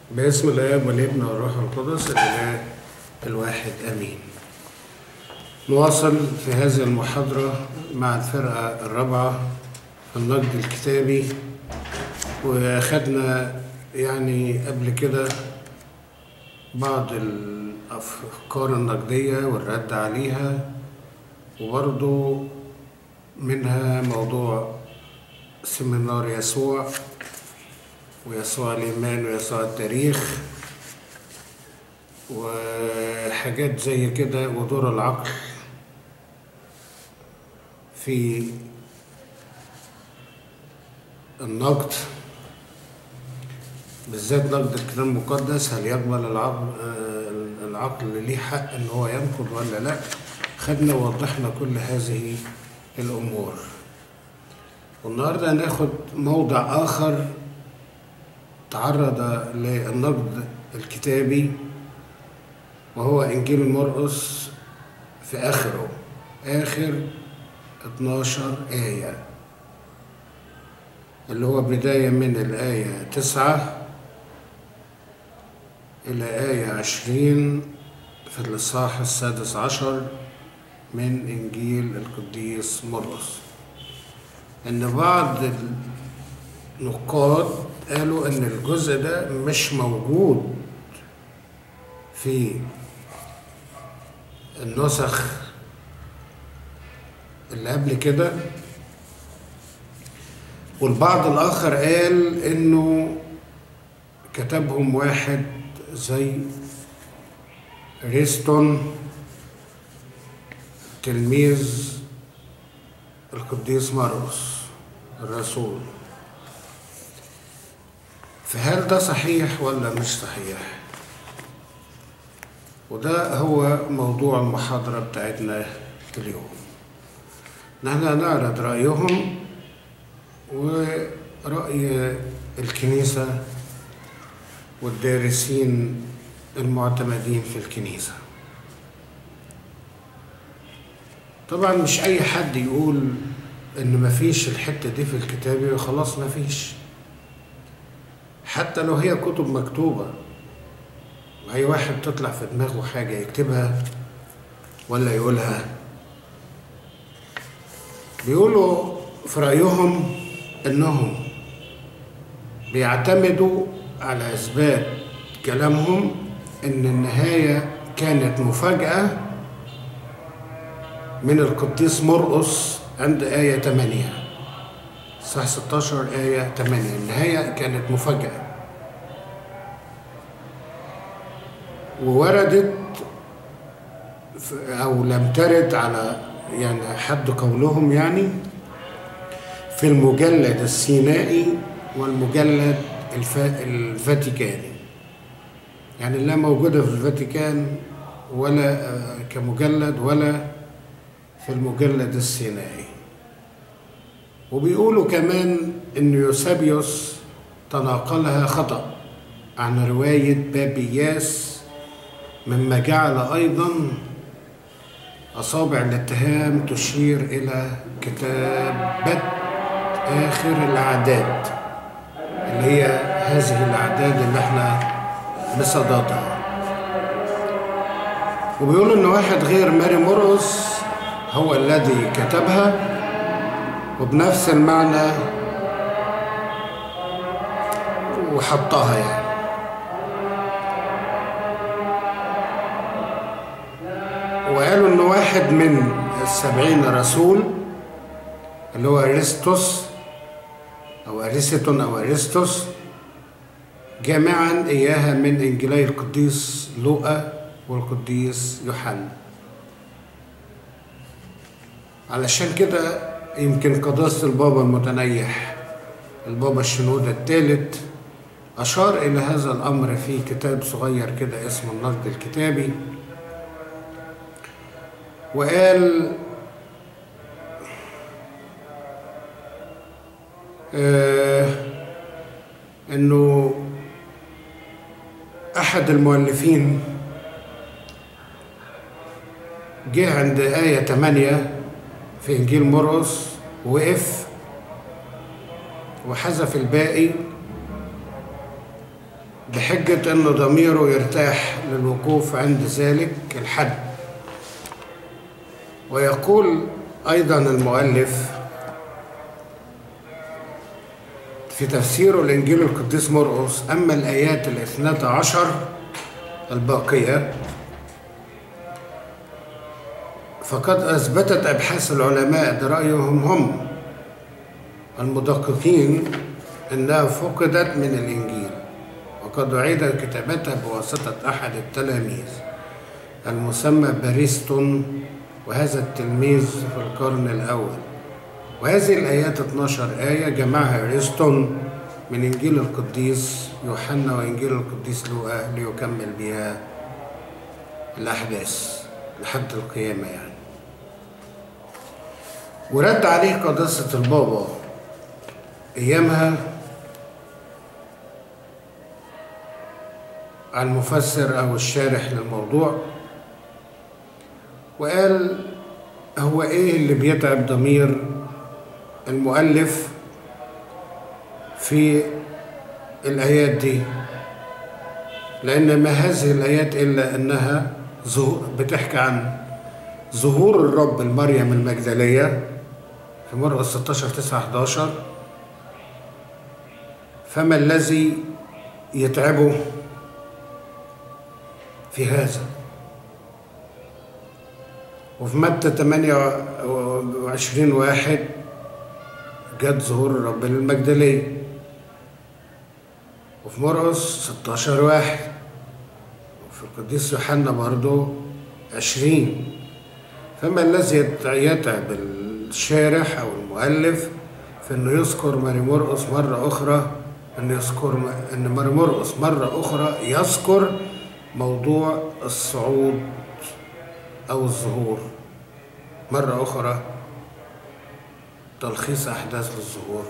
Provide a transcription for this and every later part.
باسم الآب والابن والروح القدس الإله الواحد آمين. نواصل في هذه المحاضرة مع الفرقة الرابعة في النقد الكتابي وأخدنا يعني قبل كده بعض الأفكار النقدية والرد عليها وبرضو منها موضوع سيمينار يسوع ويسوع الإيمان ويسوع التاريخ وحاجات زي كده ودور العقل في النقد بالذات نقد الكتاب المقدس هل يقبل العقل العقل ليه حق ان هو ينقد ولا لا خدنا ووضحنا كل هذه الامور والنهارده هناخد موضع اخر تعرض للنقد الكتابي وهو انجيل مرقس في اخره اخر 12 ايه اللي هو بدايه من الايه 9 الى ايه 20 في الاصحاح السادس عشر من انجيل القديس مرقس ان بعض النقاد قالوا ان الجزء ده مش موجود في النسخ اللي قبل كده والبعض الاخر قال انه كتبهم واحد زي ريستون تلميذ القديس مرقس الرسول فهل ده صحيح ولا مش صحيح وده هو موضوع المحاضرة بتاعتنا اليوم نحن هنعرض رأيهم ورأي الكنيسة والدارسين المعتمدين في الكنيسة طبعا مش أي حد يقول إن مفيش الحتة دي في الكتاب خلاص مفيش حتى لو هي كتب مكتوبة أي واحد تطلع في دماغه حاجة يكتبها ولا يقولها بيقولوا في رأيهم إنهم بيعتمدوا على إثبات كلامهم إن النهاية كانت مفاجأة من القديس مرقس عند آية 8 صح 16 آية 8 النهاية كانت مفاجأة ووردت أو لم ترد على يعني حد قولهم يعني في المجلد السينائي والمجلد الف... الفاتيكاني يعني لا موجودة في الفاتيكان ولا كمجلد ولا في المجلد السينائي وبيقولوا كمان ان يوسابيوس تناقلها خطأ عن رواية بابياس مما جعل أيضا أصابع الاتهام تشير إلى كتابة آخر الأعداد اللي هي هذه الأعداد اللي احنا بصددها وبيقولوا إن واحد غير ماري مرقس هو الذي كتبها وبنفس المعنى وحطها يعني وقالوا ان واحد من السبعين رسول اللي هو ارسطس او ارسطون او ارسطس جامعا اياها من انجيلي القديس لوقا والقديس يوحنا علشان كده يمكن قداسة البابا المتنيح البابا الشنودة الثالث أشار إلى هذا الأمر في كتاب صغير كده اسمه النقد الكتابي وقال آه إنه أحد المؤلفين جه عند آية 8 في إنجيل مرقس وقف وحذف الباقي بحجة أنه ضميره يرتاح للوقوف عند ذلك الحد ويقول أيضا المؤلف في تفسيره الإنجيل القديس مرقس أما الآيات الاثنتا عشر الباقية فقد أثبتت أبحاث العلماء برأيهم هم المدققين أنها فقدت من الإنجيل وقد أعيد كتابتها بواسطة أحد التلاميذ المسمى باريستون وهذا التلميذ في القرن الأول وهذه الآيات 12 آية جمعها أرسطون من إنجيل القديس يوحنا وإنجيل القديس لوقا ليكمل بها الأحداث لحد القيامة يعني ورد عليه قداسة البابا أيامها على المفسر أو الشارح للموضوع وقال هو إيه اللي بيتعب ضمير المؤلف في الآيات دي لأن ما هذه الآيات إلا أنها بتحكي عن ظهور الرب لمريم المجدلية في مرقس 16 9 11 فما الذي يتعبه في هذا وفي متى 28 واحد جت ظهور الرب للمجدلية وفي مرقس 16 واحد وفي القديس يوحنا برضو 20 فما الذي يتعب الشارح أو المؤلف في إنه يذكر ماري مرقس مرة أخرى أن يذكر أن ماري مرقس مرة أخرى يذكر موضوع الصعود أو الظهور مرة أخرى تلخيص أحداث الظهور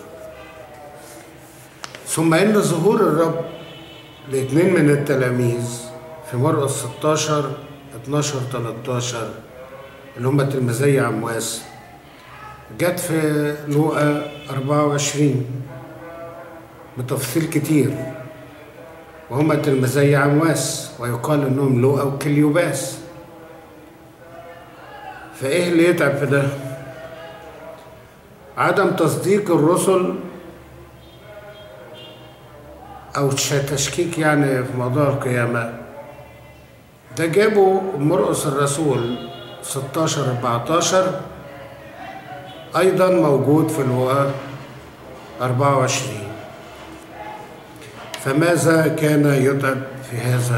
ثم إن ظهور الرب لاثنين من التلاميذ في مرقس 16 12 13 اللي هم تلميذي عمواس جت في لوقا 24 بتفصيل كتير وهما تلميذي عمواس ويقال انهم لوقا وكليوباس فايه اللي يتعب في ده عدم تصديق الرسل او تشكيك يعني في موضوع القيامه ده جابوا مرقس الرسول 16 14 ايضا موجود في لوقا 24 فماذا كان يتعب في هذا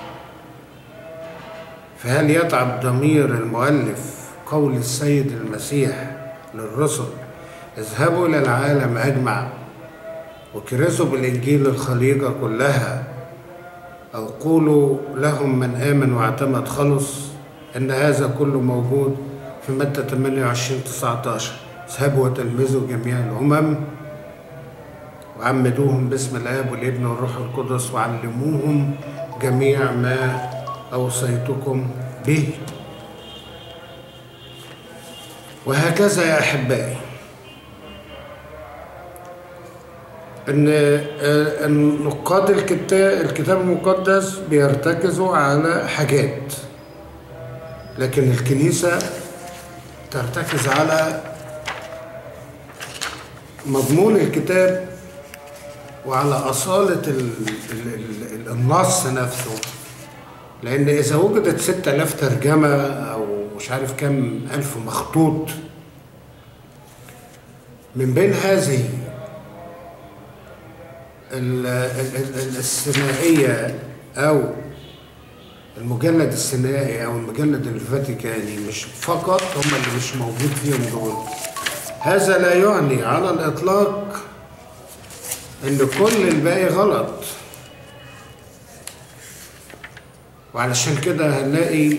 فهل يتعب ضمير المؤلف قول السيد المسيح للرسل اذهبوا إلى العالم أجمع وكرزوا بالإنجيل الخليقة كلها أو قولوا لهم من آمن واعتمد خلص إن هذا كله موجود في متى 28 19 اذهبوا وتلمذوا جميع الأمم وعمدوهم باسم الآب والابن والروح القدس وعلموهم جميع ما أوصيتكم به وهكذا يا أحبائي ان نقاد الكتاب الكتاب المقدس بيرتكزوا على حاجات لكن الكنيسه ترتكز على مضمون الكتاب وعلى أصالة ال ال ال النص نفسه لأن إذا وجدت ستة آلاف ترجمة أو مش عارف كم ألف مخطوط من بين هذه الثنائية أو المجلد الثنائي أو المجلد الفاتيكاني مش فقط هم اللي مش موجود فيهم دول هذا لا يعني على الإطلاق إن كل الباقي غلط وعلشان كده هنلاقي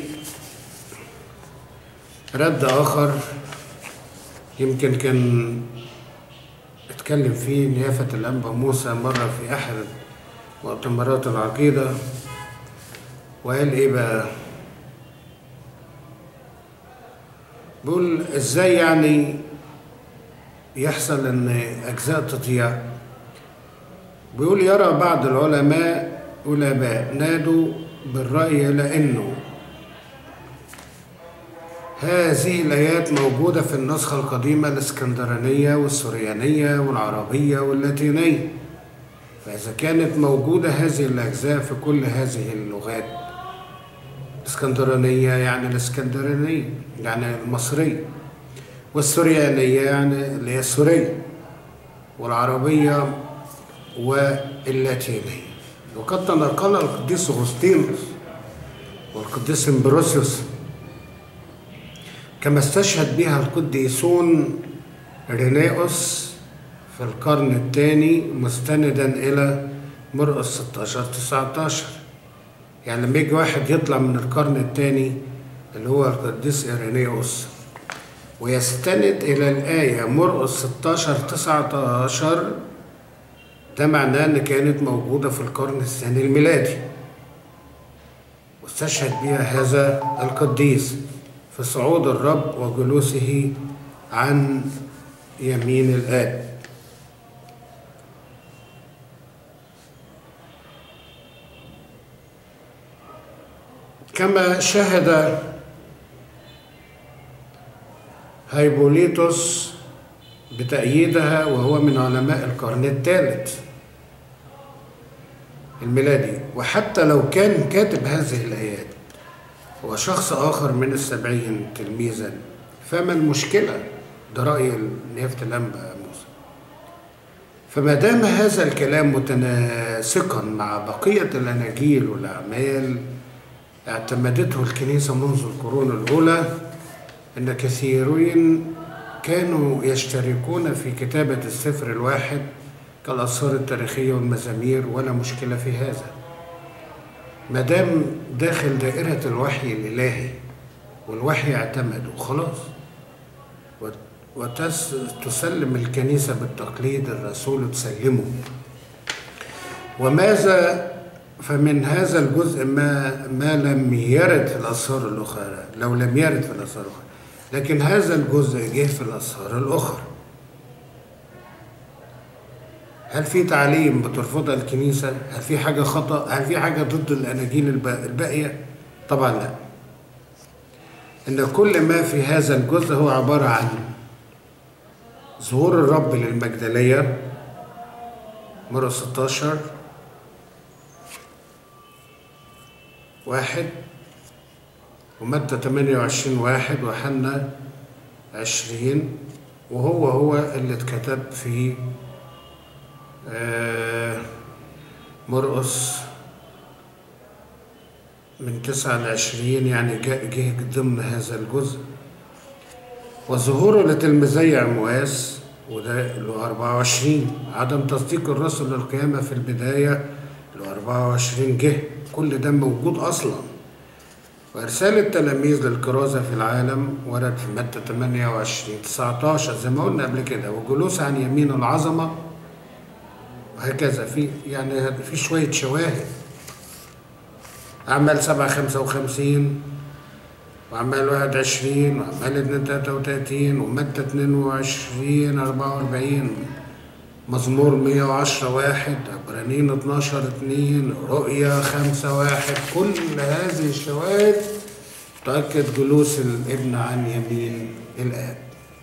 رد آخر يمكن كان اتكلم فيه نيافة الأنبا موسى مرة في أحد مؤتمرات العقيدة وقال إيه بقى؟ بيقول إزاي يعني يحصل إن أجزاء تضيع؟ بيقول يرى بعض العلماء والآباء نادوا بالرأي لأنه هذه الآيات موجودة في النسخة القديمة الإسكندرانية والسريانية والعربية واللاتينية فإذا كانت موجودة هذه الأجزاء في كل هذه اللغات الإسكندرانية يعني الإسكندرانية يعني المصرية والسريانية يعني اللي هي السورية والعربية واللاتينية وقد تنقل القديس أغسطينوس والقديس امبروسيوس كما استشهد بها القديسون رينيوس في القرن الثاني مستندا إلى مرقس 16 19 يعني لما يجي واحد يطلع من القرن الثاني اللي هو القديس إيرينيوس ويستند إلى الآية مرقس 16 19 ده معناه إن كانت موجودة في القرن الثاني الميلادي واستشهد بها هذا القديس في صعود الرب وجلوسه عن يمين الآب كما شهد هيبوليتوس بتأييدها وهو من علماء القرن الثالث الميلادي وحتى لو كان كاتب هذه الآيات هو شخص آخر من السبعين تلميذا فما المشكلة ده رأي نيافة الأنبا موسى فما دام هذا الكلام متناسقا مع بقية الأناجيل والأعمال اعتمدته الكنيسة منذ القرون الأولى أن كثيرين كانوا يشتركون في كتابة السفر الواحد كالآثار التاريخية والمزامير ولا مشكلة في هذا ما دام داخل دائرة الوحي الإلهي والوحي اعتمده خلاص وتسلم الكنيسة بالتقليد الرسول تسلمه وماذا فمن هذا الجزء ما ما لم يرد في الآثار الأخرى لو لم يرد في الآثار الأخرى لكن هذا الجزء جه في الآثار الأخرى هل في تعليم بترفضها الكنيسة؟ هل في حاجة خطأ؟ هل في حاجة ضد الأناجيل الباقية؟ طبعا لا إن كل ما في هذا الجزء هو عبارة عن ظهور الرب للمجدلية مرة 16 واحد ومتى 28 واحد وحنا 20 وهو هو اللي اتكتب في آه مرقس من تسعة لعشرين يعني جه ضمن هذا الجزء وظهوره لتلميذي عمواس وده له 24 عدم تصديق الرسل للقيامة في البداية له 24 جه كل ده موجود أصلا وإرسال التلاميذ للكرازة في العالم ورد في متى 28 19 زي ما قلنا قبل كده وجلوس عن يمين العظمة وهكذا في يعني في شوية شواهد أعمال سبعة خمسة وخمسين وأعمال واحد عشرين وأعمال اتنين تلاتة وتلاتين ومتى اتنين وعشرين أربعة وأربعين مزمور مية وعشرة واحد عبرانيين اتناشر اتنين رؤيا خمسة واحد كل هذه الشواهد تؤكد جلوس الابن عن يمين الآب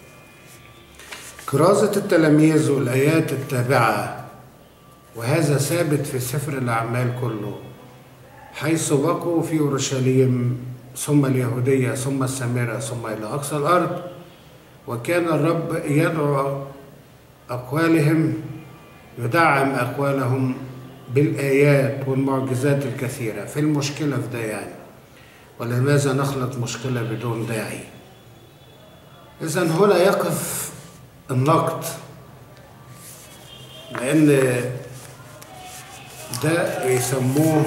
كرازة التلاميذ والآيات التابعة وهذا ثابت في سفر الأعمال كله حيث بقوا في أورشليم ثم اليهودية ثم السامرة ثم إلى أقصى الأرض وكان الرب يدعو أقوالهم يدعم أقوالهم بالآيات والمعجزات الكثيرة في المشكلة في ده يعني ولماذا نخلط مشكلة بدون داعي إذا هنا يقف النقد لأن ده يسموه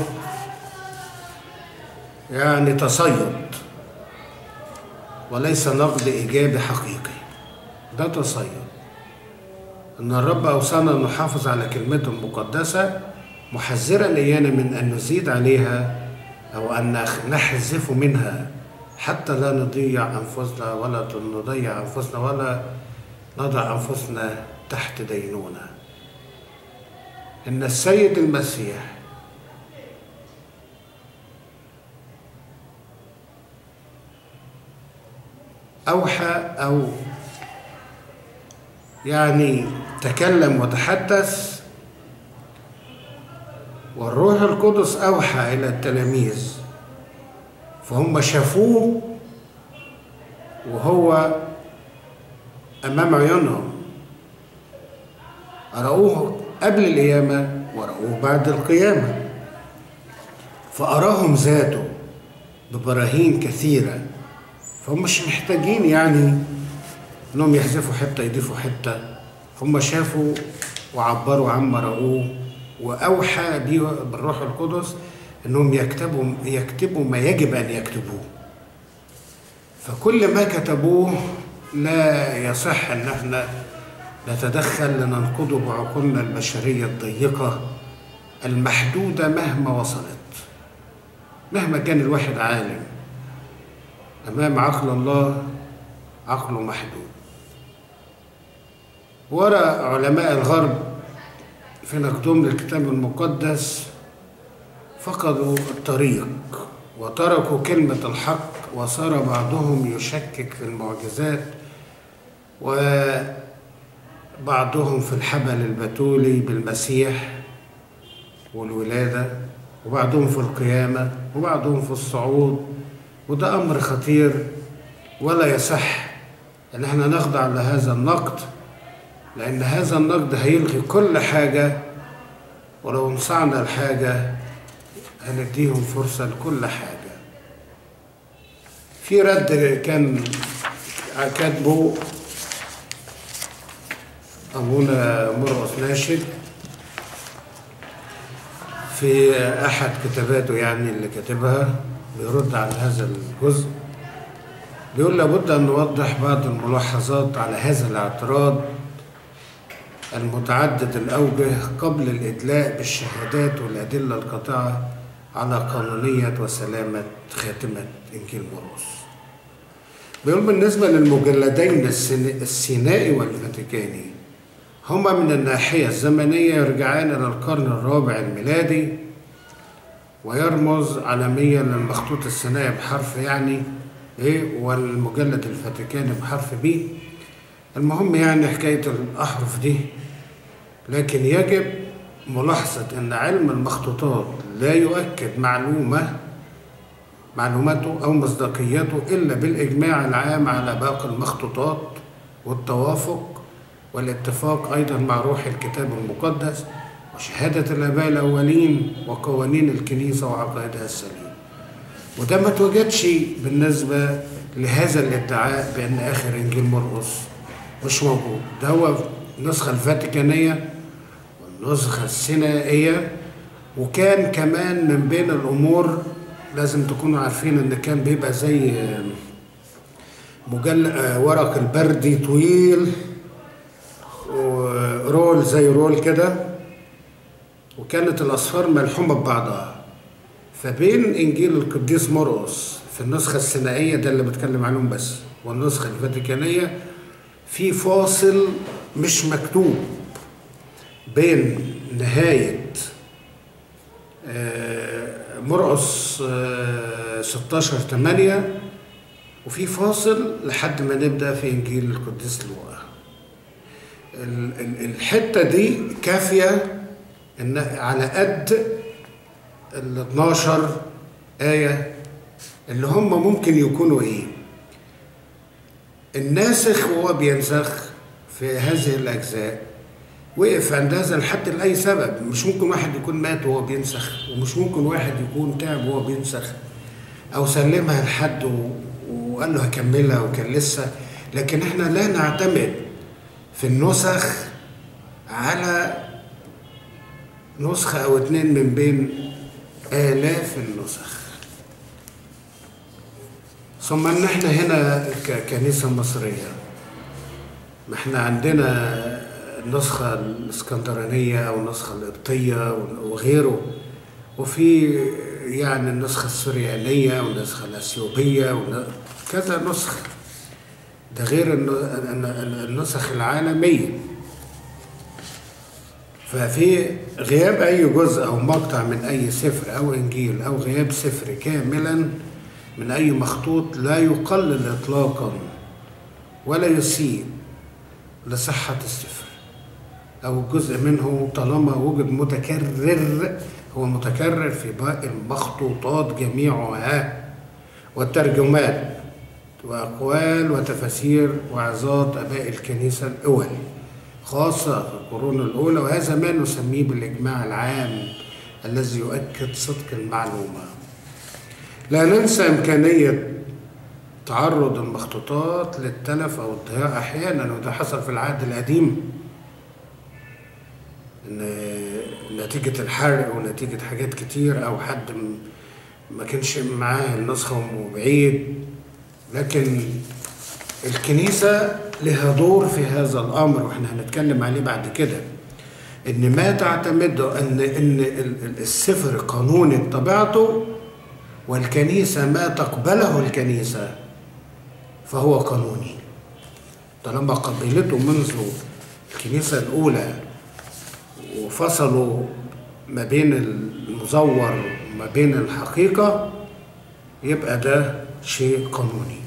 يعني تصيد وليس نقد إيجابي حقيقي ده تصيد إن الرب أوصانا أن نحافظ على كلمته المقدسة محذرا إيانا من أن نزيد عليها أو أن نحذف منها حتى لا نضيع أنفسنا ولا نضيع أنفسنا ولا نضع أنفسنا تحت دينونة إن السيد المسيح أوحى أو يعني تكلم وتحدث والروح القدس أوحى إلى التلاميذ فهم شافوه وهو أمام عيونهم رأوه قبل القيامة ورأوه بعد القيامة فأراهم ذاته ببراهين كثيرة فهم مش محتاجين يعني انهم يحذفوا حته يضيفوا حته هم شافوا وعبروا عما رأوه وأوحى بيه بالروح القدس انهم يكتبوا يكتبوا ما يجب ان يكتبوه فكل ما كتبوه لا يصح ان احنا نتدخل لننقضه بعقولنا البشريه الضيقه المحدوده مهما وصلت مهما كان الواحد عالم امام عقل الله عقله محدود وراء علماء الغرب في نقدهم للكتاب المقدس فقدوا الطريق وتركوا كلمة الحق وصار بعضهم يشكك في المعجزات وبعضهم في الحبل البتولي بالمسيح والولادة وبعضهم في القيامة وبعضهم في الصعود وده أمر خطير ولا يصح ان احنا نخضع لهذا النقد لان هذا النقد هيلغي كل حاجة ولو انصعنا الحاجة هنديهم فرصة لكل حاجة في رد كان كاتبه أبونا مرقس ناشد في أحد كتاباته يعني اللي كاتبها بيرد على هذا الجزء بيقول لابد أن نوضح بعض الملاحظات على هذا الاعتراض المتعدد الأوجه قبل الإدلاء بالشهادات والأدلة القاطعة على قانونية وسلامة خاتمة إنجيل مرقس. بيقول بالنسبة للمجلدين السينائي والفاتيكاني هما من الناحية الزمنية يرجعان إلى القرن الرابع الميلادي ويرمز عالميا للمخطوط السينائي بحرف يعني ايه والمجلد الفاتيكاني بحرف بي المهم يعني حكاية الأحرف دي لكن يجب ملاحظة أن علم المخطوطات لا يؤكد معلومة معلوماته أو مصداقيته إلا بالإجماع العام على باقي المخطوطات والتوافق والاتفاق أيضا مع روح الكتاب المقدس وشهادة الآباء الأولين وقوانين الكنيسة وعقائدها السليمة وده ما توجدش بالنسبة لهذا الادعاء بأن آخر إنجيل مرقس مش موجود ده هو النسخة الفاتيكانية والنسخة السينائية وكان كمان من بين الأمور لازم تكونوا عارفين إن كان بيبقى زي مجل ورق البردي طويل ورول زي رول كده وكانت الأصفار ملحومة ببعضها فبين إنجيل القديس مرقس في النسخة السينائية ده اللي بتكلم عنهم بس والنسخة الفاتيكانية في فاصل مش مكتوب بين نهاية مرقس 16 8 وفي فاصل لحد ما نبدأ في إنجيل القديس لوقا الحتة دي كافية إن على قد ال 12 آية اللي هم ممكن يكونوا إيه؟ الناسخ وهو بينسخ في هذه الأجزاء وقف عند هذا الحد لأي سبب مش ممكن واحد يكون مات وهو بينسخ ومش ممكن واحد يكون تعب وهو بينسخ أو سلمها لحد وقال له هكملها وكان لسه لكن احنا لا نعتمد في النسخ على نسخة أو اتنين من بين آلاف النسخ ثم ان احنا هنا ككنيسه مصريه ما احنا عندنا النسخه الاسكندرانيه او النسخه القبطيه وغيره وفي يعني النسخه السريانيه والنسخه الاثيوبيه كذا نسخه ده غير النسخ العالميه ففي غياب اي جزء او مقطع من اي سفر او انجيل او غياب سفر كاملا من أي مخطوط لا يقلل إطلاقا ولا يسيء لصحة السفر أو جزء منه طالما وجد متكرر هو متكرر في باقي المخطوطات جميعها والترجمات وأقوال وتفاسير وعظات آباء الكنيسة الأول خاصة في القرون الأولى وهذا ما نسميه بالإجماع العام الذي يؤكد صدق المعلومة لا ننسى إمكانية تعرض المخطوطات للتلف أو الضياع أحيانا وده حصل في العهد القديم إن نتيجة الحرق ونتيجة حاجات كتير أو حد ما كانش معاه النسخة وبعيد لكن الكنيسة لها دور في هذا الأمر وإحنا هنتكلم عليه بعد كده إن ما تعتمده أن إن السفر قانوني بطبيعته والكنيسة ما تقبله الكنيسة فهو قانوني طالما قبلته منذ الكنيسة الأولى وفصلوا ما بين المزور وما بين الحقيقة يبقى ده شيء قانوني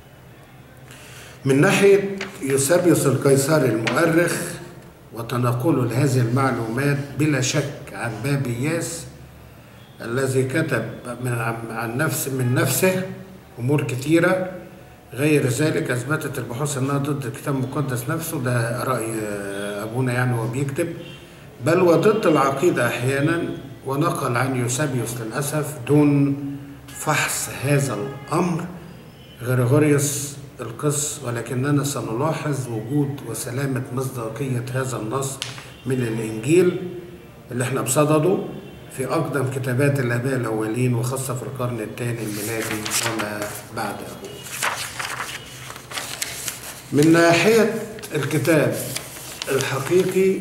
من ناحية يوسابيوس القيصري المؤرخ وتناقله لهذه المعلومات بلا شك عن بابياس الذي كتب من عن نفس من نفسه أمور كثيرة غير ذلك أثبتت البحوث أنها ضد الكتاب المقدس نفسه ده رأي أبونا يعني هو بيكتب بل وضد العقيدة أحيانا ونقل عن يوسابيوس للأسف دون فحص هذا الأمر غريغوريوس القس ولكننا سنلاحظ وجود وسلامة مصداقية هذا النص من الإنجيل اللي احنا بصدده في أقدم كتابات الآباء الأولين وخاصة في القرن الثاني الميلادي وما بعده من ناحية الكتاب الحقيقي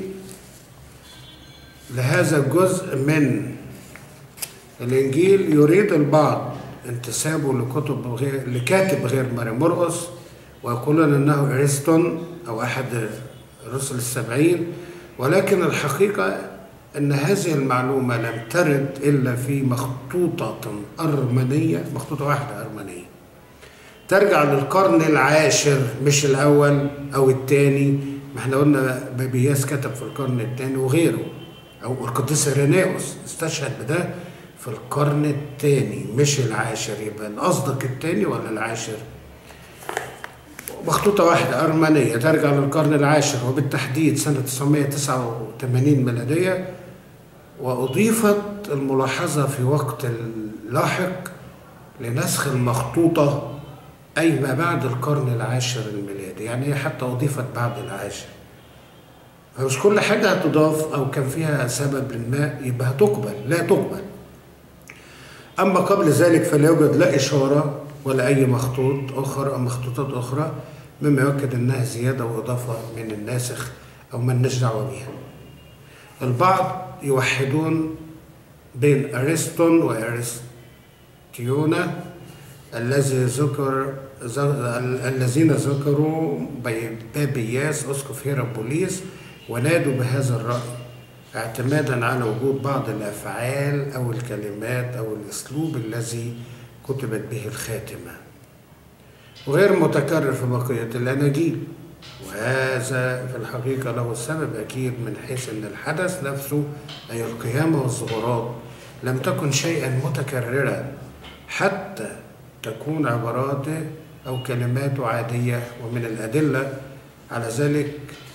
لهذا الجزء من الإنجيل يريد البعض انتسابه لكتب غير لكاتب غير ماري مرقس ويقولون انه ارسطون او احد الرسل السبعين ولكن الحقيقه ان هذه المعلومه لم ترد الا في مخطوطه ارمنيه مخطوطه واحده ارمنيه ترجع للقرن العاشر مش الاول او الثاني ما احنا قلنا بابياس كتب في القرن الثاني وغيره او القديس ريناوس استشهد بده في القرن الثاني مش العاشر يبقى قصدك الثاني ولا العاشر مخطوطة واحدة أرمنية ترجع للقرن العاشر وبالتحديد سنة 989 ميلادية وأضيفت الملاحظة في وقت لاحق لنسخ المخطوطة أي ما بعد القرن العاشر الميلادي يعني هي حتى أضيفت بعد العاشر فمش كل حاجة هتضاف أو كان فيها سبب ما يبقى هتقبل لا تقبل أما قبل ذلك فلا يوجد لا إشارة ولا أي مخطوط أخرى أو مخطوطات أخرى مما يؤكد أنها زيادة وإضافة من الناسخ أو من دعوة بها البعض يوحدون بين أرسطون وأرسطيونا الذي ذكر الذين ذكروا بابياس أسقف هيرابوليس ونادوا بهذا الرأي اعتمادا على وجود بعض الافعال او الكلمات او الاسلوب الذي كتبت به الخاتمه وغير متكرر في بقيه الاناجيل وهذا في الحقيقه له سبب اكيد من حيث ان الحدث نفسه اي القيامه والظهورات لم تكن شيئا متكررا حتى تكون عباراته او كلماته عاديه ومن الادله على ذلك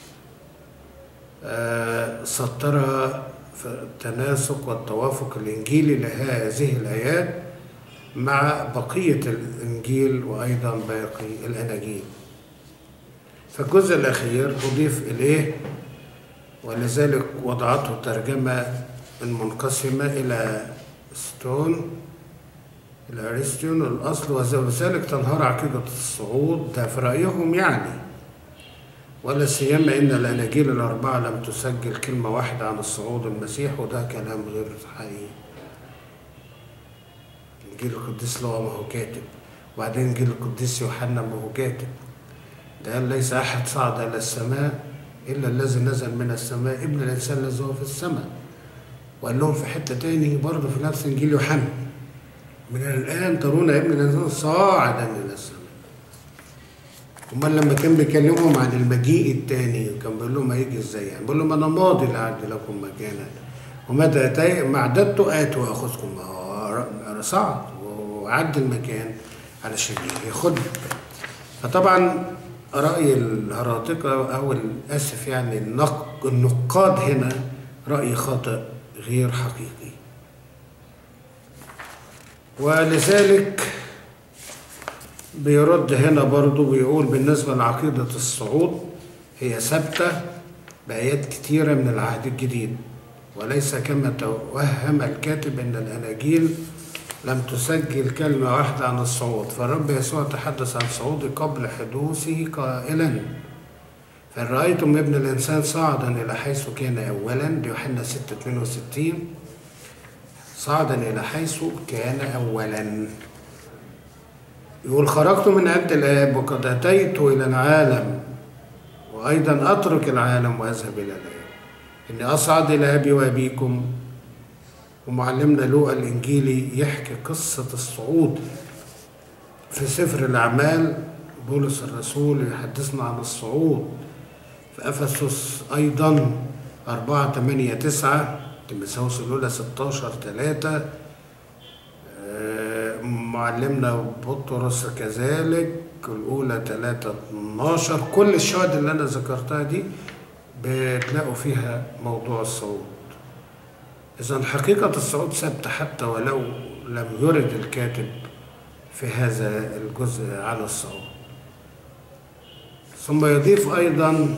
سطرها في التناسق والتوافق الإنجيلي لهذه الآيات مع بقية الإنجيل وأيضا باقي الأناجيل فالجزء الأخير أضيف إليه ولذلك وضعته ترجمة منقسمة إلى ستون إلى أرسطيون الأصل وذلك تنهار عقيدة الصعود ده في رأيهم يعني ولا سيما ان الاناجيل الاربعه لم تسجل كلمه واحده عن الصعود المسيح وده كلام غير حقيقي انجيل القديس لوقا ما هو كاتب وبعدين انجيل القديس يوحنا ما هو كاتب ده قال ليس احد صعد الى السماء الا الذي نزل من السماء ابن الانسان الذي هو في السماء وقال لهم في حته تاني برضه في نفس انجيل يوحنا من الان ترون ابن الانسان صاعدا الى السماء امال لما كان بيكلمهم عن المجيء التاني كان بيقول لهم هيجي ازاي يعني بيقول لهم انا ماضي لاعد لكم مكانا ومتى اتي ما اعددت اتي واخذكم ما هو صعد وعد المكان علشان ياخدنا فطبعا راي الهراطقه او اسف يعني النق- النقاد هنا راي خاطئ غير حقيقي ولذلك بيرد هنا برضو بيقول بالنسبة لعقيدة الصعود هي ثابتة بآيات كتيرة من العهد الجديد وليس كما توهم الكاتب أن الأناجيل لم تسجل كلمة واحدة عن الصعود فالرب يسوع تحدث عن صعوده قبل حدوثه قائلا فإن رأيتم ابن الإنسان صعدا إلى حيث كان أولا دي يوحنا 6 62 صعدا إلى حيث كان أولا يقول خرجت من عند الآب وقد أتيت إلى العالم وأيضا أترك العالم وأذهب إلى الآب إني أصعد إلى أبي وأبيكم ومعلمنا لوقا الإنجيلي يحكي قصة الصعود في سفر الأعمال بولس الرسول يحدثنا عن الصعود في أفسس أيضا 4 8 9 تيموثاوس الأولى 16 3 آه، معلمنا بطرس كذلك الأولى 3 12 كل الشهادة اللي أنا ذكرتها دي بتلاقوا فيها موضوع الصعود إذا حقيقة الصعود ثابتة حتى ولو لم يرد الكاتب في هذا الجزء على الصعود ثم يضيف أيضا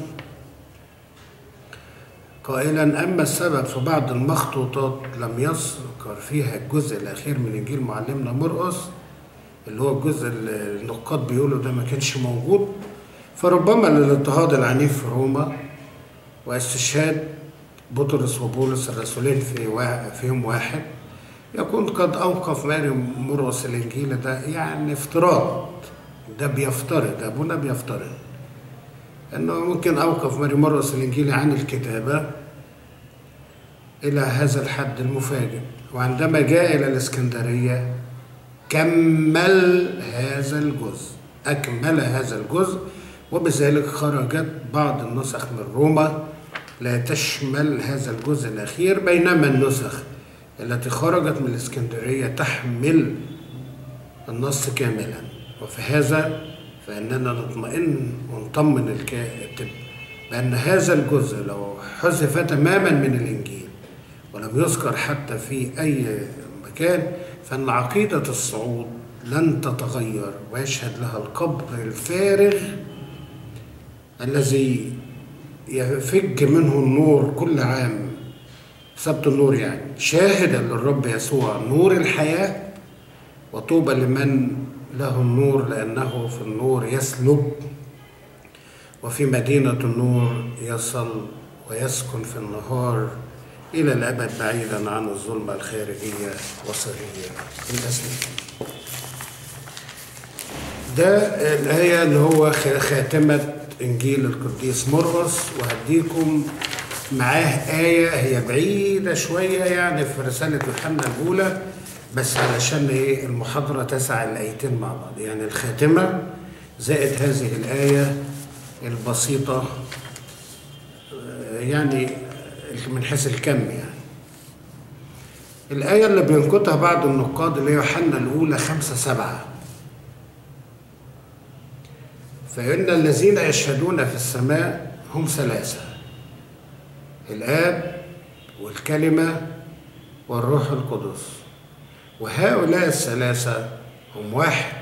قائلا أما السبب في بعض المخطوطات لم يذكر فيها الجزء الأخير من إنجيل معلمنا مرقس اللي هو الجزء اللي النقاد بيقولوا ده ما كانش موجود فربما للاضطهاد العنيف في روما واستشهاد بطرس وبولس الرسولين في وا- في يوم واحد يكون قد أوقف ماري مرقس الإنجيل ده يعني افتراض ده بيفترض أبونا بيفترض انه ممكن اوقف ماري مرقس الانجيلي عن الكتابه الى هذا الحد المفاجئ وعندما جاء الى الاسكندريه كمل هذا الجزء اكمل هذا الجزء وبذلك خرجت بعض النسخ من روما لا تشمل هذا الجزء الاخير بينما النسخ التي خرجت من الاسكندريه تحمل النص كاملا وفي هذا فإننا نطمئن ونطمن الكاتب بأن هذا الجزء لو حذف تماما من الإنجيل ولم يذكر حتى في أي مكان فإن عقيدة الصعود لن تتغير ويشهد لها القبر الفارغ الذي يفج منه النور كل عام سبت النور يعني شاهدا للرب يسوع نور الحياه وطوبى لمن له النور لأنه في النور يسلب وفي مدينة النور يصل ويسكن في النهار إلى الأبد بعيدا عن الظلمة الخارجية وسرية الأسنان ده الآية اللي هو خ- خاتمة إنجيل القديس مرقس وهديكم معاه آية هي بعيدة شوية يعني في رسالة يوحنا الأولى بس علشان إيه المحاضرة تسع الآيتين مع بعض يعني الخاتمة زائد هذه الآية البسيطة آه، يعني من حيث الكم يعني الآية اللي بينقطها بعض النقاد اللي هي يوحنا الأولى خمسة سبعة فإن الذين يشهدون في السماء هم ثلاثة الآب والكلمة والروح القدس وهؤلاء الثلاثة هم واحد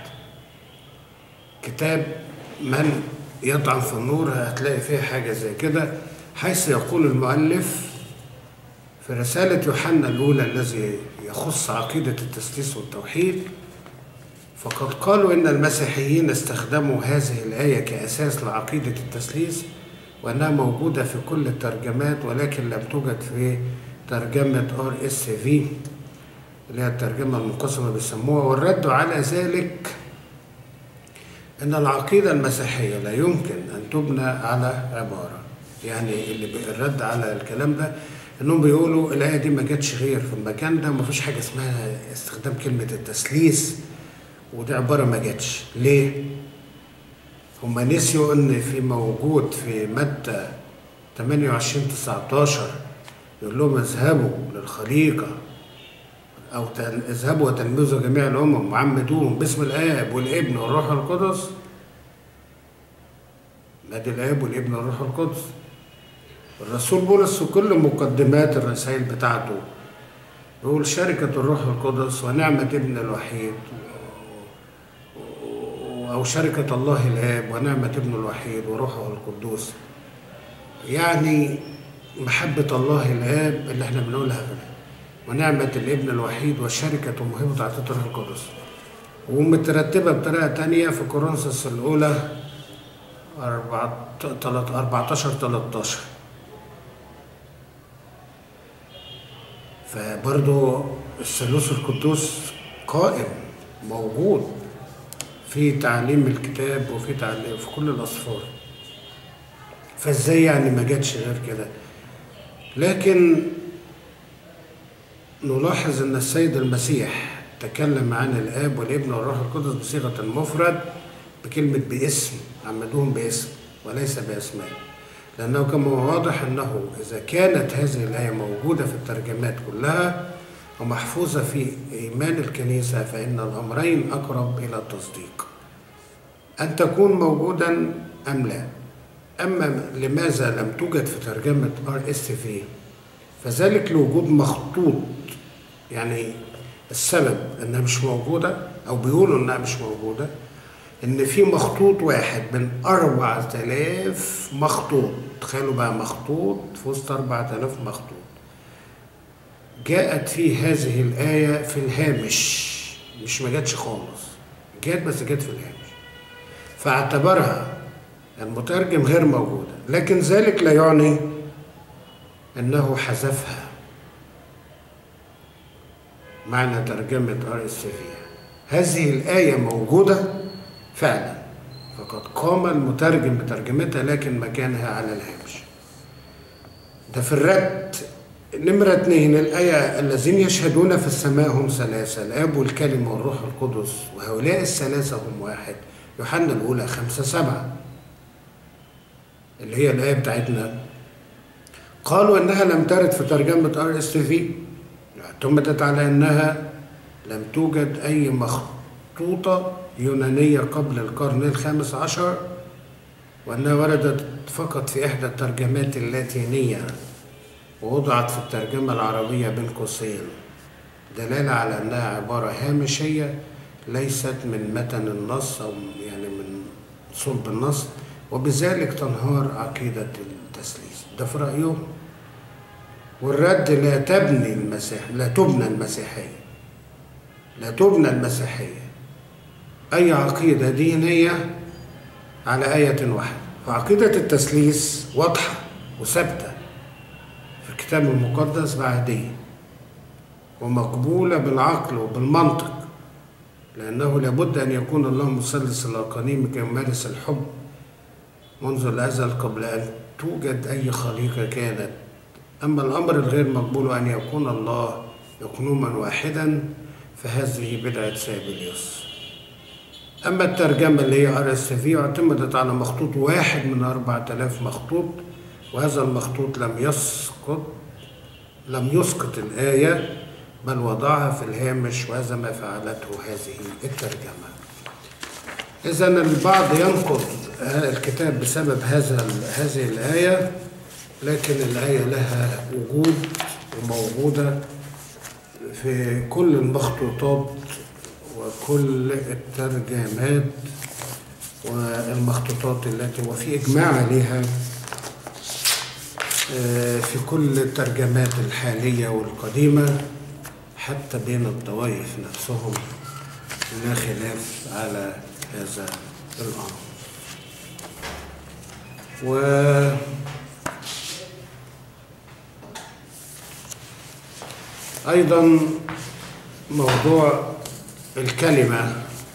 كتاب من يطعن في النور هتلاقي فيه حاجة زي كده حيث يقول المؤلف في رسالة يوحنا الأولى الذي يخص عقيدة التثليث والتوحيد فقد قالوا إن المسيحيين استخدموا هذه الآية كأساس لعقيدة التثليث وأنها موجودة في كل الترجمات ولكن لم توجد في ترجمة ار اس في اللي هي الترجمة المنقسمة بيسموها والرد على ذلك أن العقيدة المسيحية لا يمكن أن تبنى على عبارة يعني اللي بي- الرد على الكلام ده انهم بيقولوا الايه دي ما جاتش غير في المكان ده ما فيش حاجه اسمها استخدام كلمه التثليث ودي عباره ما جاتش ليه هم نسيوا ان في موجود في متى 28 19 يقول لهم اذهبوا للخليقه او تل- اذهبوا وتلمذوا جميع الامم وعمدوهم باسم الاب والابن والروح القدس نادي الاب والابن والروح القدس الرسول بولس في كل مقدمات الرسائل بتاعته يقول شركة الروح القدس ونعمة ابن الوحيد أو شركة الله الآب ونعمة ابن الوحيد وروحه القدوس يعني محبة الله الآب اللي احنا بنقولها كده ونعمة الابن الوحيد وشركة وموهبة عطية الروح القدس ومترتبة بطريقة تانية في كورنثوس الأولى 14 13 فبرضه الثالوث القدوس قائم موجود في تعليم الكتاب وفي تعليم في كل الأصفار فازاي يعني ما جاتش غير كده لكن نلاحظ ان السيد المسيح تكلم عن الاب والابن والروح القدس بصيغه المفرد بكلمه باسم عمدوهم باسم وليس باسماء لانه كما هو واضح انه اذا كانت هذه الايه موجوده في الترجمات كلها ومحفوظه في ايمان الكنيسه فان الامرين اقرب الى التصديق ان تكون موجودا ام لا اما لماذا لم توجد في ترجمه ار اس في فذلك لوجود مخطوط يعني السبب انها مش موجوده او بيقولوا انها مش موجوده ان في مخطوط واحد من 4000 مخطوط تخيلوا بقى مخطوط في وسط 4000 مخطوط جاءت في هذه الآية في الهامش مش ما جاتش خالص جات بس جات في الهامش فاعتبرها المترجم غير موجودة لكن ذلك لا يعني أنه حذفها معنى ترجمة ار اس هذه الآية موجودة فعلا فقد قام المترجم بترجمتها لكن مكانها على الهامش ده في الرد نمرة اتنين الآية الذين يشهدون في السماء هم ثلاثة الآب والكلمة والروح القدس وهؤلاء الثلاثة هم واحد يوحنا الأولى خمسة سبعة اللي هي الآية بتاعتنا قالوا إنها لم ترد في ترجمة ار اس في اعتمدت على إنها لم توجد أي مخطوطة يونانية قبل القرن الخامس عشر وأنها وردت فقط في إحدى الترجمات اللاتينية ووضعت في الترجمة العربية بين قوسين دلالة على أنها عبارة هامشية ليست من متن النص أو يعني من صلب النص وبذلك تنهار عقيدة التثليث ده في رأيهم والرد لا تبني المسيح لا تبنى المسيحية لا تبنى المسيحية أي عقيدة دينية على آية واحدة فعقيدة التثليث واضحة وثابتة في الكتاب المقدس بعهدية ومقبولة بالعقل وبالمنطق لأنه لابد أن يكون الله مثلث الأقانيم كيمارس الحب منذ الأزل قبل أن توجد أي خليقة كانت أما الأمر الغير مقبول أن يكون الله يقنوما واحدا فهذه بدعة سابليوس أما الترجمة اللي هي ار اس في اعتمدت على مخطوط واحد من 4000 مخطوط وهذا المخطوط لم يسقط لم يسقط الآية بل وضعها في الهامش وهذا ما فعلته هذه الترجمة إذا البعض ينقض الكتاب بسبب هذا هذه الآية لكن الآية لها وجود وموجودة في كل المخطوطات وكل الترجمات والمخطوطات التي وفي إجماع عليها في كل الترجمات الحالية والقديمة حتى بين الطوائف نفسهم لا خلاف على هذا الأمر و أيضا موضوع الكلمة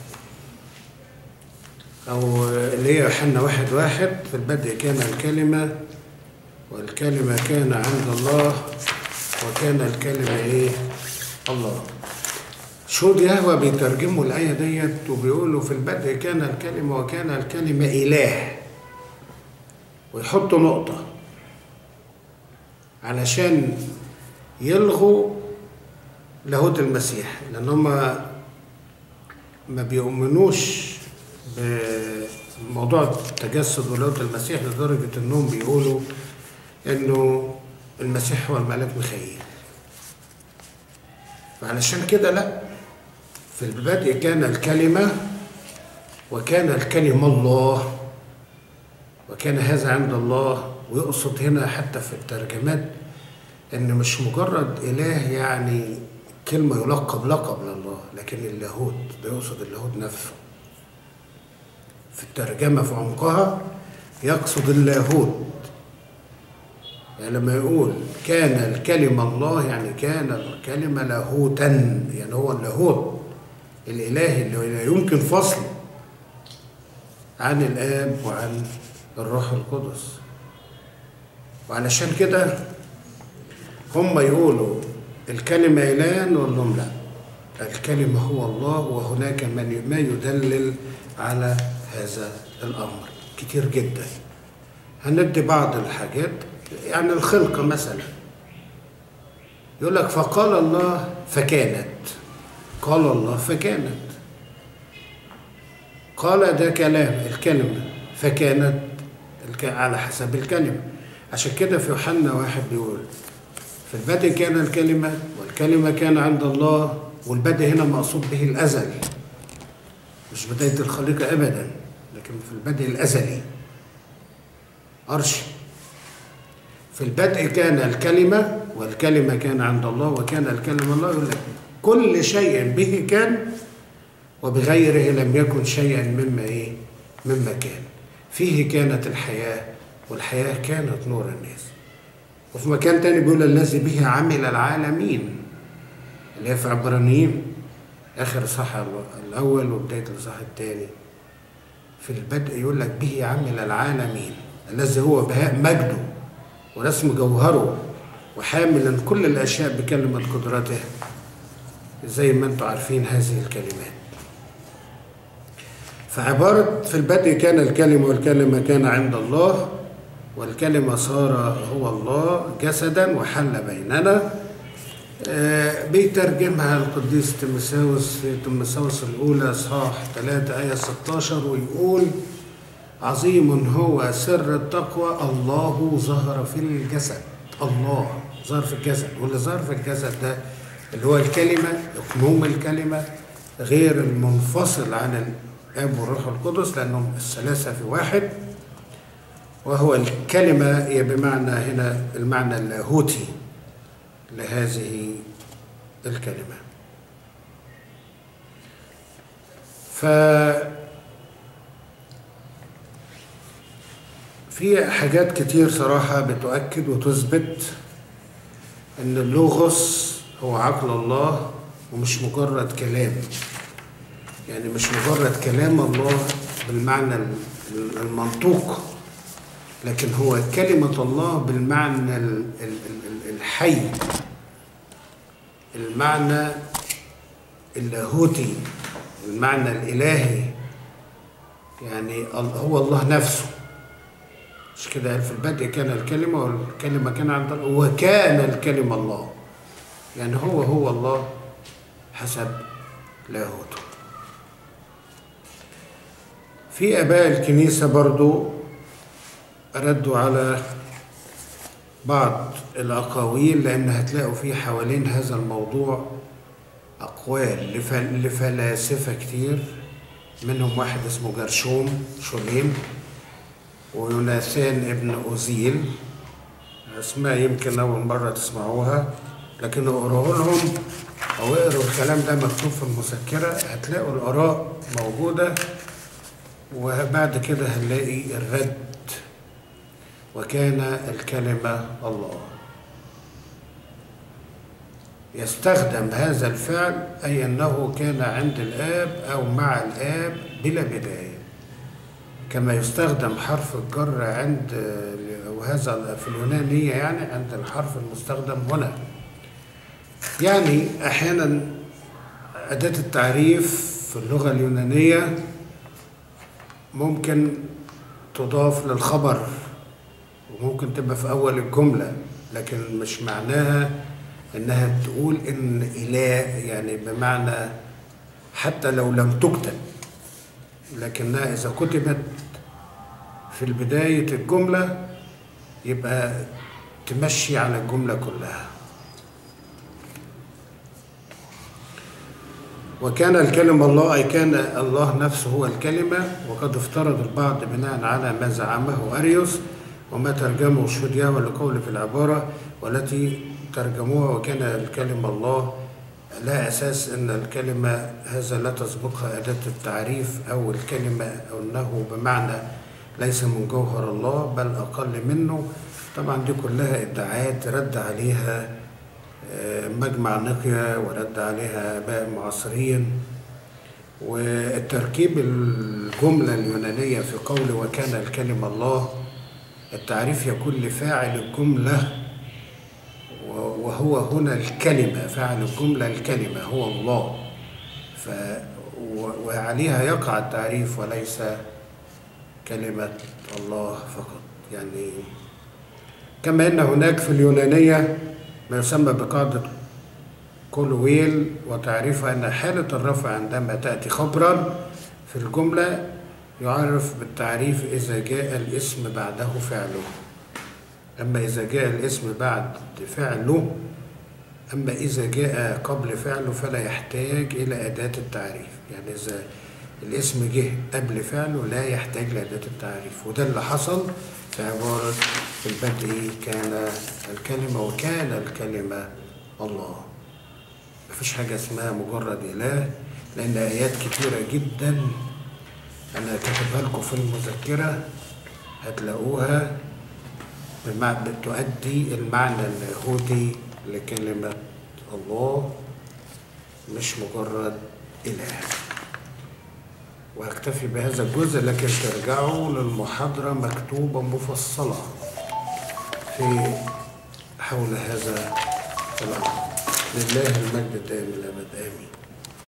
أو اللي هي يوحنا واحد واحد في البدء كان الكلمة والكلمة كان عند الله وكان الكلمة إيه؟ الله شهود يهوى بيترجموا الآية ديت وبيقولوا في البدء كان الكلمة وكان الكلمة إله ويحطوا نقطة علشان يلغوا لاهوت المسيح لأن هم ما بيؤمنوش بموضوع التجسد ولاهوت المسيح لدرجة إنهم بيقولوا إنه المسيح هو الملاك ميخائيل فعلشان كده لا في البدء كان الكلمة وكان الكلمة الله وكان هذا عند الله ويقصد هنا حتى في الترجمات ان مش مجرد اله يعني كلمة يلقب لقب لله لكن اللاهوت ده يقصد اللاهوت نفسه في الترجمة في عمقها يقصد اللاهوت يعني لما يقول كان الكلمة الله يعني كان الكلمة لاهوتا يعني هو اللاهوت الإلهي اللي لا يمكن فصله عن الآب وعن الروح القدس وعلشان كده هم يقولوا الكلمة إله نقول لهم لا الكلمة هو الله وهناك من ما يدلل على هذا الأمر كتير جدا هندي بعض الحاجات يعني الخلقة مثلا يقول لك فقال الله فكانت قال الله فكانت قال ده كلام الكلمة فكانت على حسب الكلمة عشان كده في يوحنا واحد بيقول في البدء كان الكلمة والكلمة كان عند الله والبدء هنا مقصود به الأزل مش بداية الخليقة أبدا لكن في البدء الأزلي أرشي في البدء كان الكلمة والكلمة كان عند الله وكان الكلمة الله يقول لك كل شيء به كان وبغيره لم يكن شيئا مما ايه مما كان فيه كانت الحياة والحياة كانت نور الناس وفي مكان تاني بيقول الذي به عمل العالمين اللي هي في عبرانيين آخر الصح الأول وبداية الصح الثاني في البدء يقول لك به عمل العالمين الذي هو بهاء مجده ورسم جوهره وحاملا كل الأشياء بكلمة قدرته زي ما انتم عارفين هذه الكلمات فعبارة في البدء كان الكلمة والكلمة كان عند الله والكلمة صار هو الله جسدا وحل بيننا آه بيترجمها القديس تيموثاوس في تيموثاوس الأولى إصحاح 3 آية 16 ويقول عظيم هو سر التقوى الله ظهر في الجسد الله ظهر في الجسد واللي ظهر في الجسد ده اللي هو الكلمة إقنوم الكلمة غير المنفصل عن الآب والروح القدس لأنهم الثلاثة في واحد وهو الكلمة هي بمعنى هنا المعنى اللاهوتي لهذه الكلمة ف في حاجات كتير صراحة بتؤكد وتثبت إن اللوغوس هو عقل الله ومش مجرد كلام يعني مش مجرد كلام الله بالمعنى المنطوق لكن هو كلمة الله بالمعنى الحي المعنى اللاهوتي المعنى الإلهي يعني هو الله نفسه مش كده قال في البدء كان الكلمة والكلمة كان عند الله وكان الكلمة الله يعني هو هو الله حسب لاهوته في اباء الكنيسه برضو ردوا على بعض الاقاويل لان هتلاقوا في حوالين هذا الموضوع اقوال لفلاسفه كتير منهم واحد اسمه جرشوم شوليم ويوناثان ابن اوزيل اسماء يمكن اول مره تسمعوها لكن اقراه لهم او اقروا الكلام ده مكتوب في المذكره هتلاقوا الاراء موجوده وبعد كده هنلاقي الرد وكان الكلمه الله يستخدم هذا الفعل اي انه كان عند الاب او مع الاب بلا بدايه كما يستخدم حرف الجر عند وهذا في اليونانيه يعني عند الحرف المستخدم هنا يعني احيانا أداة التعريف في اللغة اليونانية ممكن تضاف للخبر وممكن تبقى في أول الجملة لكن مش معناها إنها تقول إن إله يعني بمعنى حتى لو لم تكتب لكنها إذا كتبت في بداية الجملة يبقى تمشي على الجملة كلها وكان الكلمة الله أي كان الله نفسه هو الكلمة وقد افترض البعض بناء على ما زعمه أريوس وما ترجمه شودياوى لقول في العبارة والتي ترجموها وكان الكلمة الله لا أساس أن الكلمة هذا لا تسبقها أداة التعريف أو الكلمة أو أنه بمعنى ليس من جوهر الله بل أقل منه طبعا دي كلها ادعاءات رد عليها مجمع نقيا ورد عليها آباء معاصرين والتركيب الجملة اليونانية في قول وكان الكلمة الله التعريف يكون لفاعل الجملة وهو هنا الكلمة فاعل الجملة الكلمة هو الله ف وعليها يقع التعريف وليس كلمة الله فقط يعني كما أن هناك في اليونانية ما يسمى بقاعدة كولويل وتعريفها أن حالة الرفع عندما تأتي خبرا في الجملة يعرف بالتعريف إذا جاء الاسم بعده فعله أما إذا جاء الاسم بعد فعله أما إذا جاء قبل فعله فلا يحتاج إلى أداة التعريف يعني إذا الاسم جه قبل فعله لا يحتاج لأداة التعريف وده اللي حصل في عبارة في البدء كان الكلمة وكان الكلمة الله مفيش حاجة اسمها مجرد إله لأن آيات كتيرة جدا أنا كاتبها لكم في المذكرة هتلاقوها بتؤدي المعنى اللاهوتي لكلمة الله مش مجرد إله وهكتفي بهذا الجزء لكن ترجعوا للمحاضرة مكتوبة مفصلة في حول هذا الأمر لله المجد الدائم الأبد آمين